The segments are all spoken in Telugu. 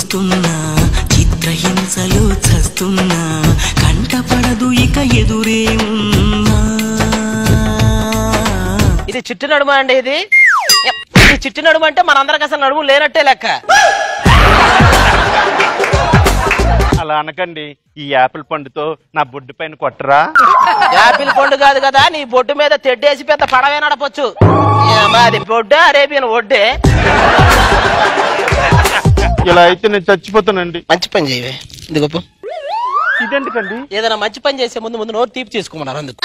చూస్తున్నా చిత్రహింసలో చస్తున్నా కంటపడదు ఇక ఎదురే ఉన్నా ఇది చిట్టు నడుమ అండి ఇది ఇది చిట్టు నడుమ అంటే మనందరికి అసలు నడుము లేనట్టే లెక్క అలా అనకండి ఈ యాపిల్ పండుతో నా బొడ్డు పైన కొట్టరా యాపిల్ పండు కాదు కదా నీ బొడ్డు మీద తెడ్డేసి పెద్ద పడవే నడపొచ్చు ఏమ్మా, అది బొడ్డే అరేబియన్ ఒడ్డే ఇలా అయితే నేను చచ్చిపోతానండి మంచి పని చేయవే ఇది గొప్ప ఇదెందుకండి ఏదైనా మంచి పని చేసే ముందు ముందు నోరు తీపి చేసుకోమన్నారు అందుకు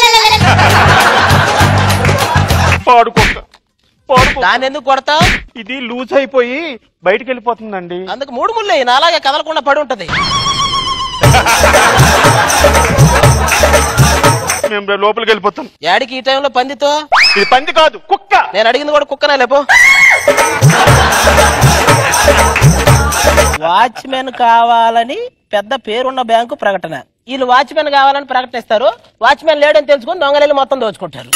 పాడుకోక పాడుకో దాన్ని ఎందుకు కొడతావు ఇది లూజ్ అయిపోయి బయటికి వెళ్ళిపోతుందండి అందుకు మూడు ముళ్ళు నా అలాగే కదలకుండా పడి ఉంటది మేము రేపు లోపలికి వెళ్ళిపోతాం యాడికి ఈ టైంలో పందితో ఇది పంది కాదు కుక్క నేను అడిగింది కూడా కుక్కనే లేపో వాచ్మెన్ కావాలని పెద్ద పేరున్న బ్యాంకు ప్రకటన వీళ్ళు వాచ్మెన్ కావాలని ప్రకటిస్తారు వాచ్మెన్ లేడని తెలుసుకుని దొంగలు మొత్తం దోచుకుంటారు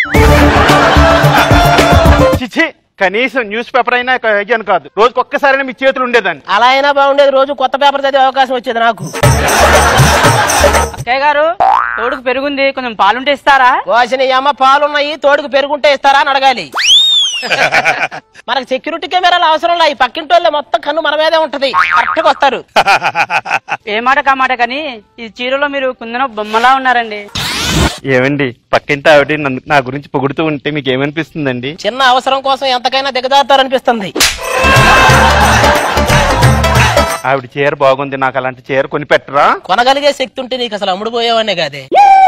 చిచి కనీసం న్యూస్ పేపర్ అయినా అయ్యాను కాదు రోజుకి ఒక్కసారైనా మీ చేతులు ఉండేదాన్ని అలా అయినా బాగుండేది రోజు కొత్త పేపర్ చదివే అవకాశం వచ్చేది నాకు అక్కయ్య గారు తోడుకు పెరుగుంది కొంచెం పాలుంటే ఇస్తారా వాసిన ఈ అమ్మ పాలున్నాయి తోడుకు పెరుగుంటే ఇస్తారా అని అడగాలి మనకు సెక్యూరిటీ కెమెరాలు అవసరం లే ఈ పక్కింటి వాళ్ళే మొత్తం కన్ను మన మీదే ఉంటది కరెక్ట్గా వస్తారు ఏ మాట కామాట కానీ ఈ చీరలో మీరు కుందన బొమ్మలా ఉన్నారండి ఏమండి పక్కింటి ఆవిడ నన్ను- నా గురించి పొగుడుతూ ఉంటే మీకు ఏమనిపిస్తుందండి చిన్న అవసరం కోసం ఎంతకైనా దిగజారుతారనిపిస్తుంది ఆవిడ చీర బాగుంది నాకు అలాంటి చీర కొని పెట్టరా కొనగలిగే శక్తి ఉంటే నీకు అసలు అమ్ముడు పోయేవాడినే కాదే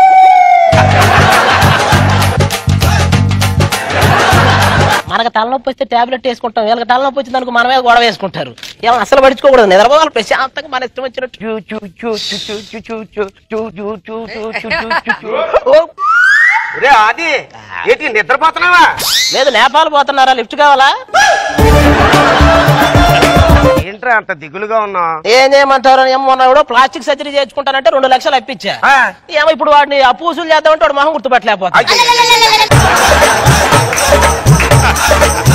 మనకు తలనొప్పి వస్తే టాబ్లెట్ వేసుకుంటాం వీళ్ళకి తలనొప్పి వచ్చింది అనుకో మన మీద గొడవ వేసుకుంటారు ఏమో అసలు పడుచుకోకూడదు నిద్రపోవాలి ప్రశాంతంగా మన ఇష్టం వచ్చినట్టు చూ, చూ, చూ, చూ, చూ, చూ, చూ, చూ, చూ, చూ, చూ, చూ, చూ, చూ, చూ. ఓ, రే ఆది ఏంటి నిద్రపోతున్నావా లేదు నేపాల్ పోతున్నారా లిఫ్ట్ కావాలా ఏంట్రా అంత దిగులుగా ఉన్నా ఏం చేయమంటారు ఏమో మొన్న ఎవడో ప్లాస్టిక్ సర్జరీ చేయించుకుంటానంటే రెండు లక్షలు అప్పించా ఏమో ఇప్పుడు వాడిని అప్పు వసూలు చేద్దామంటే వాడు మొహం గుర్తుపట్టలేకపోతే